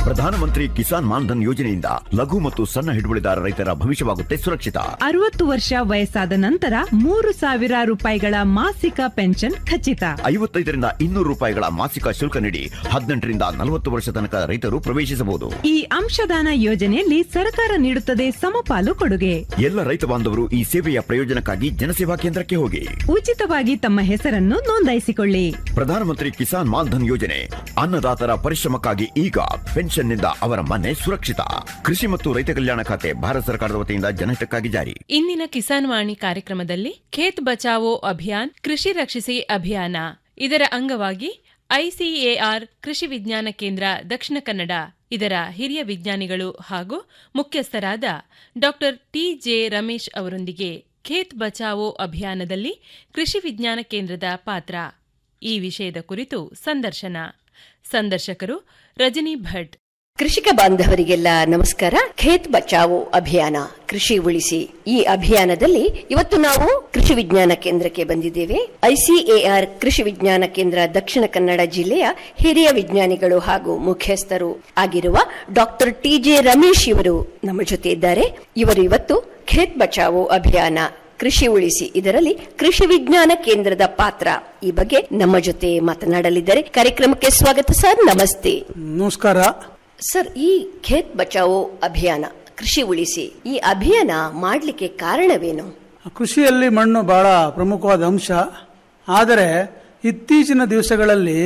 ಪ್ರಧಾನಮಂತ್ರಿ ಕಿಸಾನ್ ಮಾನ್ಧನ್ ಯೋಜನೆಯಿಂದ ಲಘು ಮತ್ತು ಸಣ್ಣ ಹಿಡುವಳಿದಾರ ರೈತರ ಭವಿಷ್ಯವಾಗುತ್ತೆ ಸುರಕ್ಷಿತ ಅರವತ್ತು ವರ್ಷ ವಯಸ್ಸಾದ ನಂತರ ಮೂರು ಸಾವಿರ ರೂಪಾಯಿಗಳ ಮಾಸಿಕ ಪೆನ್ಷನ್ ಖಚಿತ ಐವತ್ತೈದರಿಂದ ಇನ್ನೂರು ರೂಪಾಯಿಗಳ ಮಾಸಿಕ ಶುಲ್ಕ ನೀಡಿ ಹದಿನೆಂಟರಿಂದ ನಲವತ್ತು ವರ್ಷ ತನಕ ರೈತರು ಪ್ರವೇಶಿಸಬಹುದು ಈ ಅಂಶದಾನ ಯೋಜನೆಯಲ್ಲಿ ಸರ್ಕಾರ ನೀಡುತ್ತದೆ ಸಮಪಾಲು ಕೊಡುಗೆ ಎಲ್ಲ ರೈತ ಬಾಂಧವರು ಈ ಸೇವೆಯ ಪ್ರಯೋಜನಕ್ಕಾಗಿ ಜನಸೇವಾ ಕೇಂದ್ರಕ್ಕೆ ಹೋಗಿ ಉಚಿತವಾಗಿ ತಮ್ಮ ಹೆಸರನ್ನು ನೋಂದಾಯಿಸಿಕೊಳ್ಳಿ ಪ್ರಧಾನಮಂತ್ರಿ ಕಿಸಾನ್ ಮಾನ್ಧನ್ ಯೋಜನೆ ಅನ್ನದಾತರ ಪರಿಶ್ರಮಕ್ಕಾಗಿ ಈಗ ಪೆನ್ಷನ್ನಿಂದ ಅವರ ಮನೆ ಸುರಕ್ಷಿತ ಕೃಷಿ ಮತ್ತು ರೈತ ಕಲ್ಯಾಣ ಖಾತೆ ಭಾರತ ಸರ್ಕಾರದ ವತಿಯಿಂದ ಜನಹಿತಕ್ಕಾಗಿ ಜಾರಿ ಇಂದಿನ ಕಿಸಾನ್ ವಾಣಿ ಕಾರ್ಯಕ್ರಮದಲ್ಲಿ ಖೇತ್ ಬಚಾವೋ ಅಭಿಯಾನ್ ಕೃಷಿ ರಕ್ಷಿಸಿ ಅಭಿಯಾನ ಇದರ ಅಂಗವಾಗಿ ಐಸಿಎಆರ್ ಕೃಷಿ ವಿಜ್ಞಾನ ಕೇಂದ್ರ ದಕ್ಷಿಣ ಕನ್ನಡ ಇದರ ಹಿರಿಯ ವಿಜ್ಞಾನಿಗಳು ಹಾಗೂ ಮುಖ್ಯಸ್ಥರಾದ ಡಾಕ್ಟರ್ ಟಿಜೆ ರಮೇಶ್ ಅವರೊಂದಿಗೆ ಖೇತ್ ಬಚಾವೋ ಅಭಿಯಾನದಲ್ಲಿ ಕೃಷಿ ವಿಜ್ಞಾನ ಕೇಂದ್ರದ ಪಾತ್ರ ಈ ವಿಷಯದ ಕುರಿತು ಸಂದರ್ಶನ ಸಂದರ್ಶಕರು ರಜನಿ ಭಟ್ ಕೃಷಿಕ ಬಾಂಧವರಿಗೆಲ್ಲ ನಮಸ್ಕಾರ ಖೇತ್ ಬಚಾವೋ ಅಭಿಯಾನ ಕೃಷಿ ಉಳಿಸಿ ಈ ಅಭಿಯಾನದಲ್ಲಿ ಇವತ್ತು ನಾವು ಕೃಷಿ ವಿಜ್ಞಾನ ಕೇಂದ್ರಕ್ಕೆ ಬಂದಿದ್ದೇವೆ ಐಸಿಎಆರ್ ಕೃಷಿ ವಿಜ್ಞಾನ ಕೇಂದ್ರ ದಕ್ಷಿಣ ಕನ್ನಡ ಜಿಲ್ಲೆಯ ಹಿರಿಯ ವಿಜ್ಞಾನಿಗಳು ಹಾಗೂ ಮುಖ್ಯಸ್ಥರು ಆಗಿರುವ ಡಾಕ್ಟರ್ ಟಿಜೆ ರಮೇಶ್ ಇವರು ನಮ್ಮ ಜೊತೆ ಇದ್ದಾರೆ ಇವರು ಇವತ್ತು ಖೇತ್ ಬಚಾವೋ ಅಭಿಯಾನ ಕೃಷಿ ಉಳಿಸಿ ಇದರಲ್ಲಿ ಕೃಷಿ ವಿಜ್ಞಾನ ಕೇಂದ್ರದ ಪಾತ್ರ ಈ ಬಗ್ಗೆ ನಮ್ಮ ಜೊತೆ ಮಾತನಾಡಲಿದ್ದಾರೆ ಕಾರ್ಯಕ್ರಮಕ್ಕೆ ಸ್ವಾಗತ ಸರ್ ನಮಸ್ತೆ ನಮಸ್ಕಾರ ಸರ್ ಈ ಖೇತ್ ಬಚಾವೋ ಅಭಿಯಾನ ಕೃಷಿ ಉಳಿಸಿ ಈ ಅಭಿಯಾನ ಮಾಡಲಿಕ್ಕೆ ಕಾರಣವೇನು ಕೃಷಿಯಲ್ಲಿ ಮಣ್ಣು ಬಹಳ ಪ್ರಮುಖವಾದ ಅಂಶ ಆದರೆ ಇತ್ತೀಚಿನ ದಿವಸಗಳಲ್ಲಿ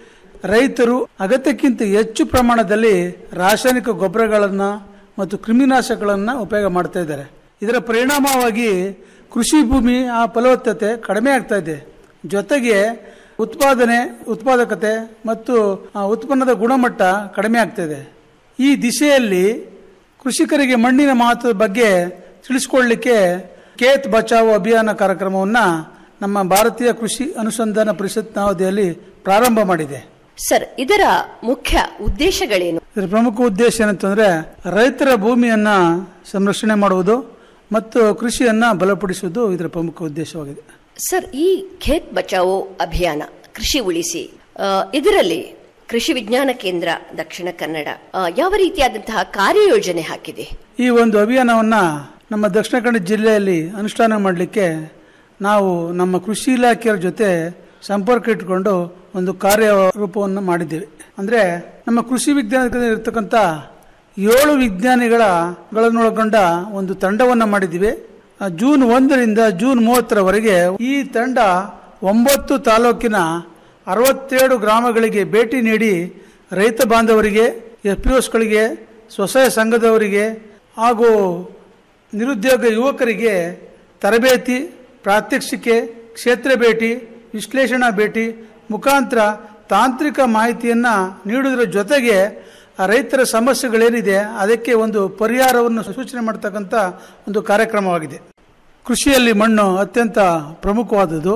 ರೈತರು ಅಗತ್ಯಕ್ಕಿಂತ ಹೆಚ್ಚು ಪ್ರಮಾಣದಲ್ಲಿ ರಾಸಾಯನಿಕ ಗೊಬ್ಬರಗಳನ್ನು ಮತ್ತು ಕ್ರಿಮಿನಾಶಕಗಳನ್ನು ಉಪಯೋಗ ಮಾಡ್ತಾ ಇದ್ದಾರೆ ಇದರ ಪರಿಣಾಮವಾಗಿ ಕೃಷಿ ಭೂಮಿ ಆ ಫಲವತ್ತತೆ ಕಡಿಮೆ ಆಗ್ತಾ ಇದೆ ಜೊತೆಗೆ ಉತ್ಪಾದನೆ ಉತ್ಪಾದಕತೆ ಮತ್ತು ಆ ಉತ್ಪನ್ನದ ಗುಣಮಟ್ಟ ಕಡಿಮೆ ಆಗ್ತಾ ಇದೆ ಈ ದಿಶೆಯಲ್ಲಿ ಕೃಷಿಕರಿಗೆ ಮಣ್ಣಿನ ಮಹತ್ವದ ಬಗ್ಗೆ ತಿಳಿಸಿಕೊಳ್ಳಲಿಕ್ಕೆ ಖೇತ್ ಬಚಾವೋ ಅಭಿಯಾನ ಕಾರ್ಯಕ್ರಮವನ್ನು ನಮ್ಮ ಭಾರತೀಯ ಕೃಷಿ ಅನುಸಂಧಾನ ಪರಿಷತ್ ನವದೆಹಲಿ ಪ್ರಾರಂಭ ಮಾಡಿದೆ ಸರ್ ಇದರ ಮುಖ್ಯ ಉದ್ದೇಶಗಳೇನು ಇದರ ಪ್ರಮುಖ ಉದ್ದೇಶ ಏನಂತಂದ್ರೆ ರೈತರ ಭೂಮಿಯನ್ನ ಸಂರಕ್ಷಣೆ ಮಾಡುವುದು ಮತ್ತು ಕೃಷಿಯನ್ನ ಬಲಪಡಿಸುವುದು ಇದರ ಪ್ರಮುಖ ಉದ್ದೇಶವಾಗಿದೆ ಸರ್ ಈ ಖೇತ್ ಬಚಾವೋ ಅಭಿಯಾನ ಕೃಷಿ ಉಳಿಸಿ ಆ, ಇದರಲ್ಲಿ ಕೃಷಿ ವಿಜ್ಞಾನ ಕೇಂದ್ರ ದಕ್ಷಿಣ ಕನ್ನಡ ಆ, ಯಾವ ರೀತಿಯಾದಂತಹ ಕಾರ್ಯಯೋಜನೆ ಹಾಕಿದೆ ಈ ಒಂದು ಅಭಿಯಾನವನ್ನ ನಮ್ಮ ದಕ್ಷಿಣ ಕನ್ನಡ ಜಿಲ್ಲೆಯಲ್ಲಿ ಅನುಷ್ಠಾನ ಮಾಡಲಿಕ್ಕೆ ನಾವು ನಮ್ಮ ಕೃಷಿ ಇಲಾಖೆಯ ಜೊತೆ ಸಂಪರ್ಕ ಇಟ್ಟುಕೊಂಡು ಒಂದು ಕಾರ್ಯರೂಪವನ್ನು ಮಾಡಿದ್ದೇವೆ ಅಂದ್ರೆ ನಮ್ಮ ಕೃಷಿ ವಿಜ್ಞಾನದಲ್ಲಿ ಇರತಕ್ಕಂಥ ಏಳು ವಿಜ್ಞಾನಿಗಳ ಗಳನ್ನೊಳಗೊಂಡ ಒಂದು ತಂಡವನ್ನು ಮಾಡಿದ್ದೀವಿ ಆ, ಜೂನ್ ಒಂದರಿಂದ ಜೂನ್ ಮೂವತ್ತರವರೆಗೆ ಈ ತಂಡ ಒಂಬತ್ತು ತಾಲೂಕಿನ ಅರವತ್ತೇಳು ಗ್ರಾಮಗಳಿಗೆ ಭೇಟಿ ನೀಡಿ ರೈತ ಬಾಂಧವರಿಗೆ ಎಫ್ ಪಿ ಓಸ್ಗಳಿಗೆ ಸ್ವಸಹಾಯ ಸಂಘದವರಿಗೆ ಹಾಗೂ ನಿರುದ್ಯೋಗ ಯುವಕರಿಗೆ ತರಬೇತಿ ಪ್ರಾತ್ಯಕ್ಷಿಕೆ ಕ್ಷೇತ್ರ ಭೇಟಿ ವಿಶ್ಲೇಷಣಾ ಭೇಟಿ ಮುಖಾಂತರ ತಾಂತ್ರಿಕ ಮಾಹಿತಿಯನ್ನು ನೀಡುವುದರ ಜೊತೆಗೆ ಆ ರೈತರ ಸಮಸ್ಯೆಗಳೇನಿದೆ ಅದಕ್ಕೆ ಒಂದು ಪರಿಹಾರವನ್ನು ಸೂಚನೆ ಮಾಡ್ತಕ್ಕಂಥ ಒಂದು ಕಾರ್ಯಕ್ರಮವಾಗಿದೆ ಕೃಷಿಯಲ್ಲಿ ಮಣ್ಣು ಅತ್ಯಂತ ಪ್ರಮುಖವಾದದ್ದು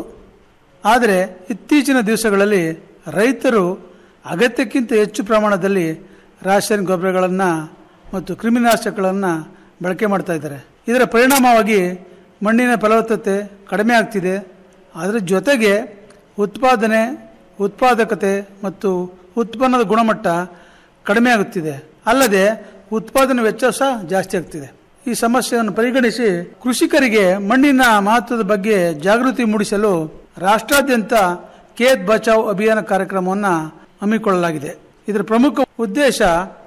ಆದರೆ ಇತ್ತೀಚಿನ ದಿವಸಗಳಲ್ಲಿ ರೈತರು ಅಗತ್ಯಕ್ಕಿಂತ ಹೆಚ್ಚು ಪ್ರಮಾಣದಲ್ಲಿ ರಾಸಾಯನಿಕ ಗೊಬ್ಬರಗಳನ್ನು ಮತ್ತು ಕ್ರಿಮಿನಾಶಕಗಳನ್ನು ಬಳಕೆ ಮಾಡ್ತಾ ಇದ್ದಾರೆ ಇದರ ಪರಿಣಾಮವಾಗಿ ಮಣ್ಣಿನ ಫಲವತ್ತತೆ ಕಡಿಮೆ ಆಗ್ತಿದೆ ಅದರ ಜೊತೆಗೆ ಉತ್ಪಾದನೆ ಉತ್ಪಾದಕತೆ ಮತ್ತು ಉತ್ಪನ್ನದ ಗುಣಮಟ್ಟ ಕಡಿಮೆ ಆಗುತ್ತಿದೆ ಅಲ್ಲದೆ ಉತ್ಪಾದನೆ ವೆಚ್ಚ ಸಹ ಜಾಸ್ತಿ ಆಗ್ತಿದೆ ಈ ಸಮಸ್ಯೆಯನ್ನು ಪರಿಗಣಿಸಿ ಕೃಷಿಕರಿಗೆ ಮಣ್ಣಿನ ಮಹತ್ವದ ಬಗ್ಗೆ ಜಾಗೃತಿ ಮೂಡಿಸಲು ರಾಷ್ಟ್ರಾದ್ಯಂತ ಖೇತ್ ಬಚಾವ್ ಅಭಿಯಾನ ಕಾರ್ಯಕ್ರಮವನ್ನು ಹಮ್ಮಿಕೊಳ್ಳಲಾಗಿದೆ ಇದರ ಪ್ರಮುಖ ಉದ್ದೇಶ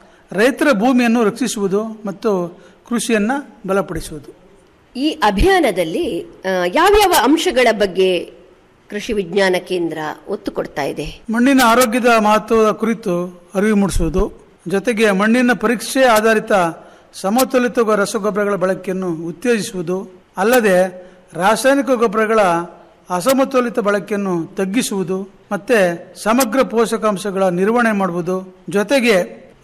ರೈತರ ಭೂಮಿಯನ್ನು ರಕ್ಷಿಸುವುದು ಮತ್ತು ಕೃಷಿಯನ್ನು ಬಲಪಡಿಸುವುದು ಈ ಅಭಿಯಾನದಲ್ಲಿ ಆ, ಯಾವ್ಯಾವ ಅಂಶಗಳ ಬಗ್ಗೆ ಕೃಷಿ ವಿಜ್ಞಾನ ಕೇಂದ್ರ ಒತ್ತು ಕೊಡ್ತಾ ಇದೆ ಮಣ್ಣಿನ ಆರೋಗ್ಯದ ಮಹತ್ವದ ಕುರಿತು ಅರಿವು ಮೂಡಿಸುವುದು ಜೊತೆಗೆ ಮಣ್ಣಿನ ಪರೀಕ್ಷೆ ಆಧಾರಿತ ಸಮತೋಲಿತ ಗೊ- ರಸಗೊಬ್ಬರಗಳ ಬಳಕೆಯನ್ನು ಉತ್ತೇಜಿಸುವುದು ಅಲ್ಲದೆ ರಾಸಾಯನಿಕ ಗೊಬ್ಬರಗಳ ಅಸಮತೋಲಿತ ಬಳಕೆಯನ್ನು ತಗ್ಗಿಸುವುದು ಮತ್ತೆ ಸಮಗ್ರ ಪೋಷಕಾಂಶಗಳ ನಿರ್ವಹಣೆ ಮಾಡುವುದು ಜೊತೆಗೆ